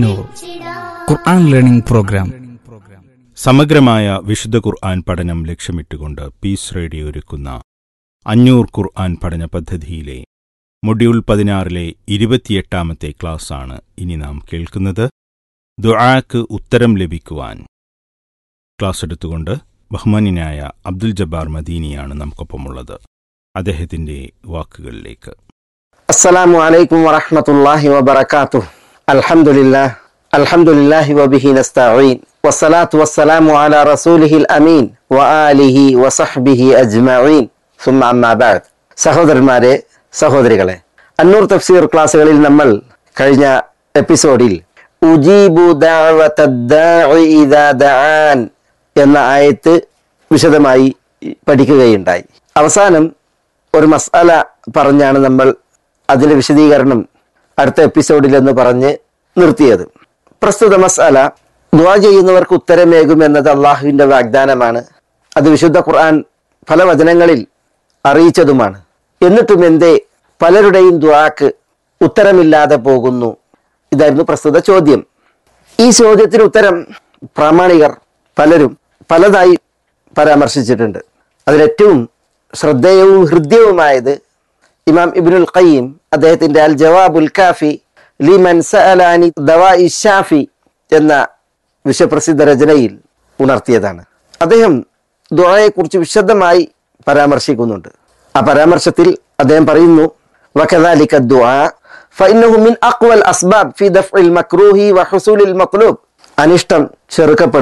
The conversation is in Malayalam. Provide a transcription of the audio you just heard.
നൂർ ഖുർആൻ ലേണിംഗ് പ്രോഗ്രാം സമഗ്രമായ വിശുദ്ധ ഖുർആൻ പഠനം ലക്ഷ്യമിട്ടുകൊണ്ട് പീസ് റേഡിയോ ഒരുക്കുന്ന അഞ്ഞൂർ ഖുർആൻ പഠന പദ്ധതിയിലെ മൊഡ്യൂൾ പതിനാറിലെ ഇരുപത്തിയെട്ടാമത്തെ ക്ലാസ്സാണ് ഇനി നാം കേൾക്കുന്നത് ദുആക്ക് ഉത്തരം ലഭിക്കുവാൻ ക്ലാസ് എടുത്തുകൊണ്ട് ബഹ്മാനിനായ അബ്ദുൽ ജബ്ബാർ മദീനിയാണ് നമുക്കൊപ്പമുള്ളത് അദ്ദേഹത്തിന്റെ വാക്കുകളിലേക്ക് السلام عليكم ورحمة الله وبركاته الحمد لله الحمد لله وبه نستعين والصلاة والسلام على رسوله الأمين وآله وصحبه أجمعين ثم أما بعد സഹോദരന്മാരെ സഹോദരികളെ അന്നൂർ തഫ്സീർ ക്ലാസ്സുകളിൽ നമ്മൾ കഴിഞ്ഞ എപ്പിസോഡിൽ ഉജീബു ദഅവത്തദ്ദാഇ ഇദാ ദഅാൻ എന്ന ആയത്ത് വിശദമായി പഠിക്കുകയുണ്ടായി അവസാനം ഒരു മസാല പറഞ്ഞാണ് നമ്മൾ അതിന്റെ വിശദീകരണം അടുത്ത എപ്പിസോഡിൽ എന്ന് പറഞ്ഞ് നിർത്തിയത് പ്രസ്തുത മസാല ദുവാ ചെയ്യുന്നവർക്ക് ഉത്തരമേകുമെന്നത് അള്ളാഹുവിന്റെ വാഗ്ദാനമാണ് അത് വിശുദ്ധ ഖുർആൻ പല വചനങ്ങളിൽ അറിയിച്ചതുമാണ് എന്നിട്ടും എന്തേ പലരുടെയും ദ്വാക്ക് ഉത്തരമില്ലാതെ പോകുന്നു ഇതായിരുന്നു പ്രസ്തുത ചോദ്യം ഈ ചോദ്യത്തിന് ഉത്തരം പ്രാമാണികർ പലരും പലതായി പരാമർശിച്ചിട്ടുണ്ട് അതിലേറ്റവും ശ്രദ്ധേയവും ഹൃദ്യവുമായത് ഇമാം ഇബ്നുൽ ഖയ്യിം അദ്ദേഹത്തിന്റെ അൽ ജവാബുൽ കാഫി ലിമൻ സഅലാനി ദവാഇ ഷാഫി എന്ന വിശ്വപ്രസിദ്ധ രചനയിൽ ഉണർത്തിയതാണ് അദ്ദേഹം ദുആയെക്കുറിച്ച് വിശദമായി പരാമർശിക്കുന്നുണ്ട് ആ പരാമർശത്തിൽ അദ്ദേഹം പറയുന്നു وكذلك الدعاء فإنه من أقوى الأسباب في دفع المكروه وحصول المطلوب അനിഷ്ടം ചെറുക്കപ്പെടും